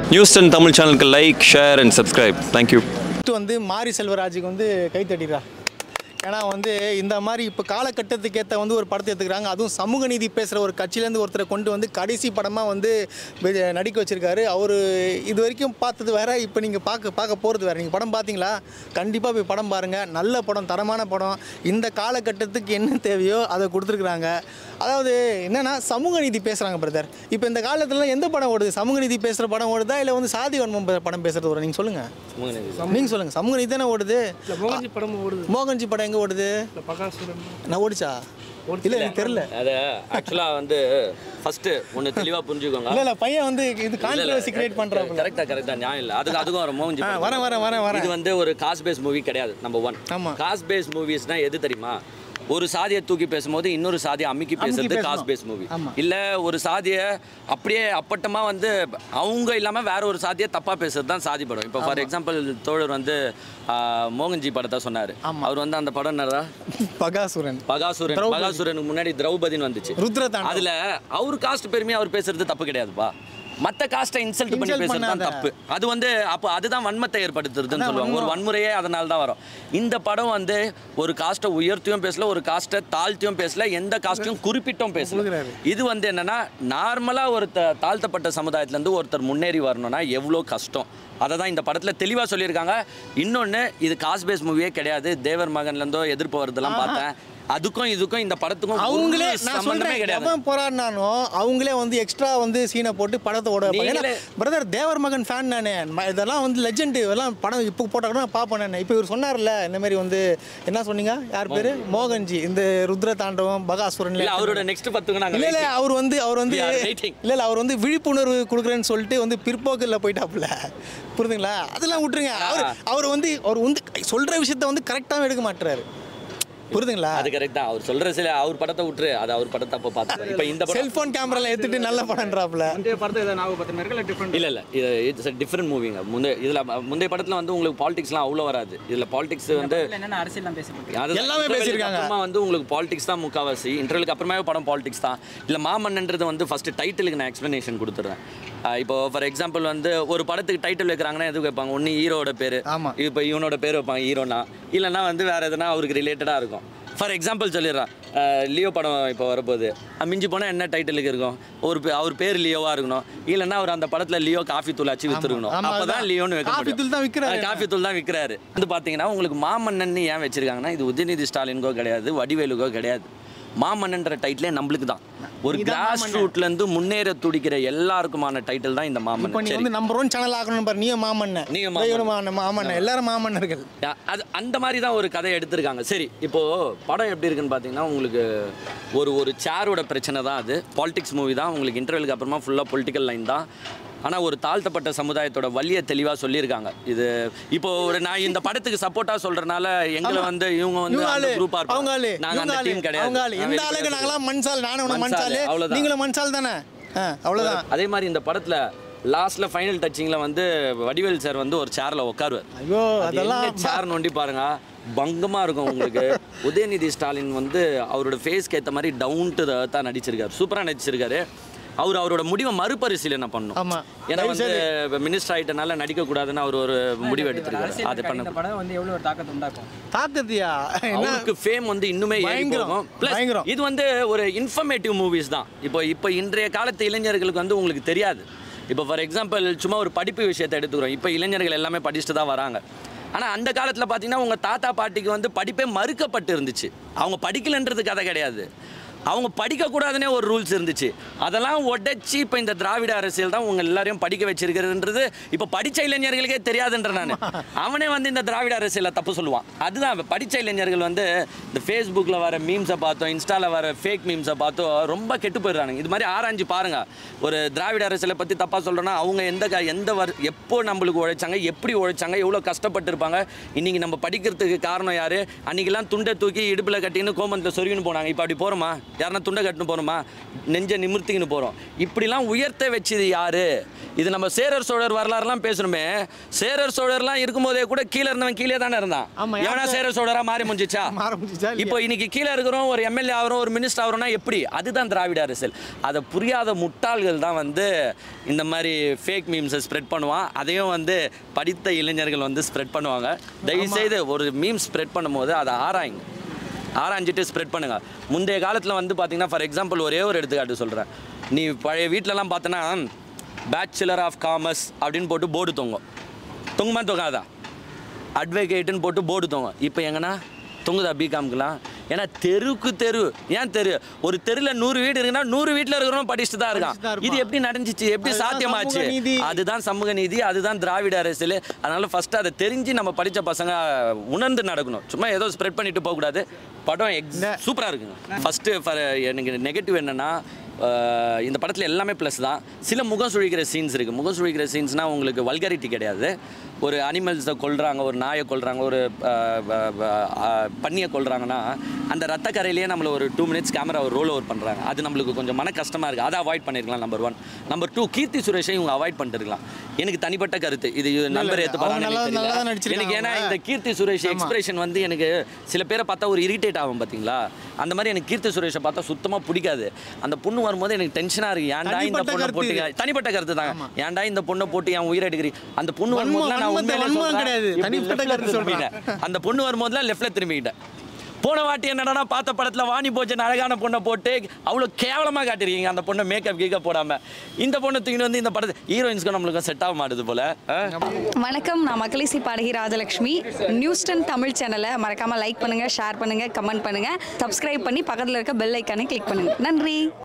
News ten Tamil சேனலுக்கு like share and subscribe thank you first வந்து மாரி செல்வராஜுக்கு வந்து கை தட்டிடுறா ஏன்னா வந்து இந்த மாதிரி இப்போ காலகட்டத்துக்கு ஏற்ற வந்து ஒரு படத்தை எடுத்துக்கிறாங்க அதுவும் சமூக நீதி பேசுகிற ஒரு கட்சியிலேருந்து ஒருத்தரை கொண்டு வந்து கடைசி படமாக வந்து வெ- நடிக்க வச்சிருக்காரு அவர் இது வரைக்கும் பார்த்தது வேற இப்போ நீங்கள் பார்க்க பார்க்க போகிறது வேறு நீங்கள் படம் பார்த்தீங்களா கண்டிப்பாக போய் படம் பாருங்கள் நல்ல படம் தரமான படம் இந்த காலகட்டத்துக்கு என்ன தேவையோ அதை கொடுத்துருக்குறாங்க அதாவது என்னன்னா சமூக நீதி பேசுகிறாங்க பிரதர் இப்போ இந்த காலத்துல எந்த படம் ஓடுது சமூக நீதி பேசுகிற படம் ஓடுதா இல்லை வந்து சாதி வன்மம் ப- படம் பேசுறது ஓடுது நீங்கள் சொல்லுங்கள் நீங்கள் சொல்லுங்கள் சமூக நீதி தானே ஓடுது இல்லை மோகன்ஜி படம் ஓடுது மோகன்ஜி படம் எங்கே ஓடுது இல்லை பகாசுரன் நான் ஓடிச்சா இல்லை எனக்கு தெரில அது ஆக்சுவலாக வந்து ஃபர்ஸ்ட் ஒன்று தெளிவாக புரிஞ்சுக்கோங்க இல்லை இல்லை பையன் வந்து இது கான்ட்ரவர்சி கிரியேட் பண்ணுறாப்புல கரெக்டாக கரெக்டாக நியாயம் இல்லை அதுக்கு அதுக்கும் வர மோகன்ஜி ஆ படம். வரேன் வரேன் வரேன் வரேன் இது வந்து ஒரு காஸ் பேஸ் மூவி கிடையாது நம்பர் ஒன் ஆமா. காஸ் பேஸ் மூவிஸ்னா எது தெரியுமா ஒரு சாதியை தூக்கி பேசும்போது இன்னொரு சாதியை அமுக்கி பேசுறது பேசணும். காஸ் பேஸ் மூவி ஆமா. இல்ல ஒரு சாதியை அப்படியே அப்பட்டமா வந்து அவங்க இல்லாம வேற ஒரு சாதியை தப்பா பேசுறது தான் சாதி படம் இப்போ ஃபார் எக்ஸாம்பிள் தோழர் வந்து ஆ, மோகன்ஜி படத்தை சொன்னாரு அவர் வந்து அந்த படம் என்னடா பகாசுரன் பகாசுரன் திரௌபதி. பகாசுரனுக்கு முன்னாடி திரௌபதின்னு வந்துச்சு ருத்ர தாண்டவம். அதுல அவர் காஸ்ட் பெருமையா அவர் பேசுறது தப்பு கிடையாதுப்பா மத்த காஸ்ட்டை இன்சல்ட் பண்ணி Insult பேசுறது தான் பண்ணாத. தப்பு அது வந்து அப்போ அதுதான் வன்மத்தை ஏற்படுத்துறதுன்னு அதான் சொல்லுவாங்க ஒரு வன்மம். வன்முறையே அதனால தான் வரும் இந்த படம் வந்து ஒரு காஸ்ட்டை உயர்த்தியும் பேசல ஒரு காஸ்ட்டை தாழ்த்தியும் பேசல எந்த காஸ்ட்டையும் குறிப்பிட்டும் பேசல கொடுக்குறாரு. இது வந்து என்னன்னா நார்மலா ஒரு த- தாழ்த்தப்பட்ட சமுதாயத்துல இருந்து ஒருத்தர் முன்னேறி வரணும்னா எவ்வளோ கஷ்டம் அதை தான் இந்த படத்தில் தெளிவாக சொல்லியிருக்காங்க இன்னொன்று இது காஸ் பேஸ் மூவியே கிடையாது தேவர் மகன்லேருந்தோ எதிர்ப்பு வருதெல்லாம் பார்த்தேன் அதுக்கும் இதுக்கும் இந்த படத்துக்கும் ஒரு அவங்களே நான் சம்பந்தமே சொல்றேன் கிடையாது எவன் போராடினாலும் அவங்களே வந்து எக்ஸ்ட்ரா வந்து சீனை போட்டு படத்தை ஓட வைப்பாங்க. ஏன்னா நீங்களே- பிரதர் தேவர் மகன் ஃபேன் நானே ம- இதெல்லாம் வந்து லெஜெண்ட் இதெல்லாம் படம் இப்போ போட்டால் கூட நான் பார்ப்பேன் நான் இப்போ இவர் சொன்னார்ல இந்த மாதிரி வந்து என்ன சொன்னீங்க யார் பேர் மோகன்ஜி இந்த ருத்ர தாண்டவம் பகாசுரன் இல்ல அவரோட நெக்ஸ்ட் பத்துக்கு நாங்க இல்ல இல்ல அவர் வந்து அவர் வந்து We are waiting. இல்ல இல்ல அவர் வந்து விழிப்புணர்வு கொடுக்குறேன்னு சொல்லிட்டு வந்து பிற்போக்கில் போயிட்டாப்புல புரியுதுங்களா அதெல்லாம் விட்டுருங்க அவர் அவர் வந்து அவர் வந்து சொல்ற விஷயத்த வந்து கரெக்டாகவும் எடுக்க மாட்டுறாரு புரியுதுங்களா அது கரெக்ட் தான் அவர் சொல்ற சில அவர் படத்தை விட்டுரு அது அவர் படத்தை அப்ப பார்த்து இப்ப இந்த படம் செல்போன் கேமரால எடுத்துட்டு நல்ல படம்ன்றாப்புல முந்தைய படத்தை ஏதாவது ஞாபகப்படுத்தினா இருக்கா இல்லை டிஃப்ரெண்ட் இல்ல இல்ல இது இட்ஸ் டிஃப்ரெண்ட் மூவிங்க முந்தைய இதுல முந்தைய படத்துல வந்து உங்களுக்கு பாலிடிக்ஸ்லாம் அவ்வளோ வராது இதுல பாலிடிக்ஸ் வந்து என்னென்ன அரசியல்லாம் பேசப்பட்டு அதுதான் எல்லாமே interval க்கு பேசியிருக்காங்க. அப்புறமா வந்து உங்களுக்கு பாலிடிக்ஸ் தான் முக்காவாசி இன்டர்வலுக்கு அப்புறமே படம் பாலிடிக்ஸ் தான் இல்லை மாமன்னன்றது வந்து ஃபர்ஸ்ட் டைட்டிலுக்கு நான் எக்ஸ்ப்ளனேஷன் கொடுத்துட்றேன் இப்போ ஃபார் எக்ஸாம்பிள் வந்து ஒரு படத்துக்கு டைட்டில் வைக்கிறாங்கன்னா எதுக்கு வைப்பாங்க ஒன்று ஹீரோட பேர் ஆமா. இப்போ இவனோட பேர் வைப்பாங்க ஹீரோனா இல்லைன்னா வந்து வேற எதுனா அவருக்கு ரிலேட்டடாக இருக்கும் ஃபார் எக்ஸாம்பிள் சொல்லிடுறேன் அஹ் லியோ படம் இப்போ வரப்போகுது அஹ் மிஞ்சி போனால் என்ன டைட்டிலுக்கு இருக்கும் ஒரு பே- அவர் பேர் லியோவா இருக்கணும் இல்லைன்னா அவர் அந்த படத்தில் லியோ காஃபி தூள் அச்சு வித்துருக்கணும் ஆமா, அப்போ தான் அதுதான். லியோன்னு வைக்க காஃபி தூள் தான் விக்கிறாரு. முடியும் காஃபி தூள் தான் விற்கிறாரு வந்து பார்த்தீங்கன்னா உங்களுக்கு மாமன்னன் ஏன் வச்சிருக்காங்கன்னா இது உதயநிதி ஸ்டாலினுக்கோ கிடையாது வடிவேலுக்கோ கிடையாது மாமன்னன்ற டைட்டிலே நம்மளுக்கு தான் ஒரு கிராஸ் ரூட்லேருந்து முன்னேற துடிக்கிற எல்லாருக்குமான டைட்டில் தான் இந்த இப்போ மாமன்னன் நீ சரி வந்து நம்பர் ஒன் சேனல் ஆகணும் பாரு நீயும் மாமன்ன நீயும் மாமன்ன. இவனும் மாமன்ன மாமன்ன எல்லாரும் மாமன்னர்கள் யா- அது அந்த மாதிரி தான் ஒரு கதை எடுத்திருக்காங்க சரி இப்போ படம் எப்படி இருக்குன்னு பார்த்தீங்கன்னா உங்களுக்கு ஒரு ஒரு சேரோட பிரச்சனை தான் அது பாலிடிக்ஸ் மூவி தான் உங்களுக்கு இன்டர்வலுக்கு அப்புறமா ஃபுல்லாக பொலிட்டிக்கல் லைன் தான் ஆனால் ஒரு தாழ்த்தப்பட்ட சமுதாயத்தோட வழியை தெளிவாக சொல்லியிருக்காங்க இது இப்போ ஒரு நான் இந்த படத்துக்கு சப்போர்ட்டாக சொல்றதுனால எங்களை வந்து இவங்க வந்து இவங்க அந்த ஆளு குரூப்பாக அவங்க ஆளு நாங்கள் இவங்க அந்த ஆளு டீம் கிடையாது அவங்க ஆளு நான் இந்த வெளியே ஆளுக்கு பேசுறது. நாங்களாம் மண்சால் நானும் உன மண்சால், மண்சால் அவ்வளவுதான். நீங்களும் மண்சால் தானே ஆ அவ்வளோதான் அதே மாதிரி இந்த படத்தில் லாஸ்ட்ல ஃபைனல் டச்சிங்கில் வந்து வடிவேல் சார் வந்து ஒரு சேர்ல உட்காருவார் ஐயோ அதெல்லாம் சேர் நோண்டி பாருங்க பங்கமா இருக்கும் உங்களுக்கு உதயநிதி ஸ்டாலின் வந்து அவரோட ஃபேஸ்க்கு ஏத்த மாதிரி டவுன் டு தான் நடிச்சிருக்காரு சூப்பரா நடிச்சிருக்காரு அவர் அவரோட முடிவை மறுபரிசீலனை பண்ணும் ஆமா. ஏன்னா தயவு வந்து மினிஸ்டர் ஆயிட்டனால நடிக்க கூடாதுன்னு அவர் ஒரு முடிவு எடுத்திருக்காரு அது அரசியல் பண்ண இந்த படம் வந்து எவ்வளோ ஒரு தாக்கத்தை உண்டாக்கும் தாக்கத்தியா என்ன அவருக்கு ஃபேம் வந்து இன்னுமே ஏறி பயங்கரம், போகும் ப்ளஸ் பயங்கரம். இது வந்து ஒரு இன்ஃபர்மேட்டிவ் மூவிஸ் தான் இப்போ இப்போ இன்றைய காலத்து இளைஞர்களுக்கு வந்து உங்களுக்கு தெரியாது இப்போ ஃபார் எக்ஸாம்பிள் சும்மா ஒரு படிப்பு விஷயத்தை எடுத்துக்கிறோம் இப்போ இளைஞர்கள் எல்லாமே படிச்சுட்டு தான் வராங்க ஆனால் அந்த காலத்தில் பார்த்தீங்கன்னா உங்கள் தாத்தா பாட்டிக்கு வந்து படிப்பே மறுக்கப்பட்டு இருந்துச்சு அவங்க படிக்கலன்றது கதை கிடையாது அவங்க படிக்கக்கூடாதுன்னே ஒரு ரூல்ஸ் இருந்துச்சு அதெல்லாம் உடைச்சி இப்போ இந்த திராவிட அரசியல் தான் உங்க எல்லாரையும் படிக்க வச்சிருக்கிறதுன்றது இப்போ படிச்ச இளைஞர்களுக்கே தெரியாதுன்ற நான் அவனே வந்து இந்த திராவிட அரசியலை தப்பு சொல்லுவான் அதுதான் படிச்ச இளைஞர்கள் வந்து இந்த ஃபேஸ்புக்கில் வர மீம்ஸை பார்த்தோம் இன்ஸ்டாவில் வர ஃபேக் மீம்ஸை பார்த்தோம் ரொம்ப கெட்டு போயிடுறானுங்க இது மாதிரி ஆராய்ஞ்சு பாருங்க ஒரு திராவிட அரசியலை பற்றி தப்பாக சொல்கிறோன்னா அவங்க எந்த க- எந்த வர் எப்போ நம்மளுக்கு உழைச்சாங்க எப்படி உழைச்சாங்க எவ்வளோ கஷ்டப்பட்டிருப்பாங்க இன்னைக்கு நம்ம படிக்கிறதுக்கு காரணம் யாரு அன்னைக்கெல்லாம் துண்டை தூக்கி இடுப்பில் கட்டின்னு கோமத்தில் சொருகின்னு போனாங்க இப்போ அப்படி போகிறோமா யாருன்னா துண்டை கட்டின்னு போகணுமா நெஞ்சை நிமிர்த்தி உயர்த்திக்கின்னு போகிறோம் இப்படிலாம் உயர்த்த வச்சது யாரு இது நம்ம சேரர் சோழர் வரலாறுலாம் பேசணுமே சேரர் சோழர்லாம் இருக்கும்போதே கூட கீழே இருந்தவன் கீழே தானே இருந்தான் ஆமா, எவனா யார்கிட்ட- சேரர் சோழரா மாறி முடிஞ்சிச்சா மாற முடிஞ்சுச்சா இல்லையா? இப்போ இன்னைக்கு கீழே இருக்கிறோம் ஒரு எம்எல்ஏ ஆகிறோம் ஒரு மினிஸ்டர் ஆகிறோம்னா எப்படி அதுதான் திராவிட அரசியல் அதை புரியாத முட்டாள்கள் தான் வந்து இந்த மாதிரி ஃபேக் மீம்ஸை ஸ்ப்ரெட் பண்ணுவான் அதையும் வந்து படித்த இளைஞர்கள் வந்து ஸ்ப்ரெட் பண்ணுவாங்க தயவுசெய்து ஒரு மீம் ஸ்ப்ரெட் பண்ணும்போது அதை ஆராயுங்க ஆராய்ஞ்சிட்டு ஸ்ப்ரெட் பண்ணுங்க முந்தைய காலத்தில் வந்து பார்த்தீங்கன்னா ஃபார் எக்ஸாம்பிள் ஒரே ஒரு எடுத்துக்காட்டு சொல்கிறேன் நீ பழைய வீட்டிலலாம் பார்த்தனா பேச்சுலர் ஆஃப் காமர்ஸ் அப்படின்னு போட்டு போர்டு தொங்கும் தொங்குமா தொங்காதா அட்வொகேட்டுன்னு போட்டு போர்டு தொங்கும் இப்போ எங்கன்னா தொங்குதா பிகாம்க்குலாம் ஏன்னா தெருவுக்கு தெரு ஏன் தெரு ஒரு தெருவில் நூறு வீடு இருக்குன்னா நூறு வீட்டில் இருக்கிறவங்க படிச்சுட்டு தான் இருக்கான் படிச்சுட்டு தான் இது இருப்பான். எப்படி நடந்துச்சு எப்படி அதுதான் சாத்தியமாச்சு சமூக நீதி. அதுதான் சமூக நீதி அதுதான் திராவிட அரசியல் அதனால ஃபர்ஸ்ட் அதை தெரிஞ்சு நம்ம படித்த பசங்க உணர்ந்து நடக்கணும் சும்மா ஏதோ ஸ்ப்ரெட் பண்ணிட்டு போகக்கூடாது படம் எக்ஸ் சூப்பராக இருக்குங்க ஃபஸ்ட்டு எனக்கு நெகட்டிவ் என்னன்னா அஹ், இந்த படத்தில் எல்லாமே ப்ளஸ் தான் சில முகம் சுழிக்கிற சீன்ஸ் இருக்குது முகம் சுழிக்கிற சீன்ஸ்னால் உங்களுக்கு வல்காரிட்டி கிடையாது ஒரு அனிமல்ஸை கொல்றாங்க ஒரு நாயை கொல்றாங்க ஒரு அஹ், அஹ், அஹ், பன்னியை கொல்றாங்கன்னா அந்த ரத்த கரையிலேயே நம்மள ஒரு டூ மினிட்ஸ் கேமரா ஒரு ரோல் ஓவர் பண்ணுறாங்க அது நம்மளுக்கு கொஞ்சம் மன கஷ்டமாக இருக்குது அதை அவாய்ட் பண்ணிருக்கலாம் number one number two Keerthy சுரேஷை இவங்க அவாய்ட் பண்ணிருக்கலாம் எனக்கு தனிப்பட்ட கருத்து இது நண்பர் இல்ல. அவங்க நல்லா- ஏற்றுப்பாங்க நல்லா தான் நடிச்சிருக்காங்க எனக்கு ஏன்னா அவங்க. இந்த கீர்த்தி சுரேஷ் எக்ஸ்பிரஷன் வந்து எனக்கு சில பேரை பார்த்தா ஒரு இரிட்டேட் ஆகும் பார்த்தீங்களா அந்த மாதிரி எனக்கு கீர்த்தி சுரேஷை பார்த்தா சுத்தமாக பிடிக்காது அந்த பொண்ணு வரும்போது எனக்கு டென்ஷனாக இருக்கு ஏன்டா இந்த தனிப்பட்ட பொண்ணை கருத்து போட்டு இது. தனிப்பட்ட கருத்து தாங்க ஏன்டா இந்த பொண்ணை போட்டு என் உயிரை எடுக்கிறீ அந்த பொண்ணு வன்மம், வரும்போது நான் வன்மத்தை- உண்மையிலே வன்மம் சொல்றேன், கிடையாது. இப்படி தனிப்பட்ட leftல கருத்து சொல்றேன். திரும்பிட்டேன். அந்த பொண்ணு வரும்போதுலாம் லெஃப்ட்ல திரும்பிக்கிட்டேன் போன வாட்டி என்னடா பார்த்த படத்துல வாணி போஜன் அழகான பொண்ணை போட்டு அவ்வளோ கேவலமா காட்டிருக்கீங்க அந்த பொண்ணை மேக்கப் கீக்கப் போடாம இந்த பொண்ணை தூக்கிட்டு வந்து இந்த படத்தை ஹீரோயின்ஸ்க்கு நம்மளுக்கு செட் ஆக மாட்டுது போல ஆ? வணக்கம் நான் மக்களிசி பாடகி ராஜலக்ஷ்மி நியூஸ்டன் தமிழ் சேனலை மறக்காம லைக் பண்ணுங்க ஷேர் பண்ணுங்க கமெண்ட் பண்ணுங்க சப்ஸ்கிரைப் பண்ணி பக்கத்தில் இருக்க பெல் ஐக்கானை கிளிக் பண்ணுங்க நன்றி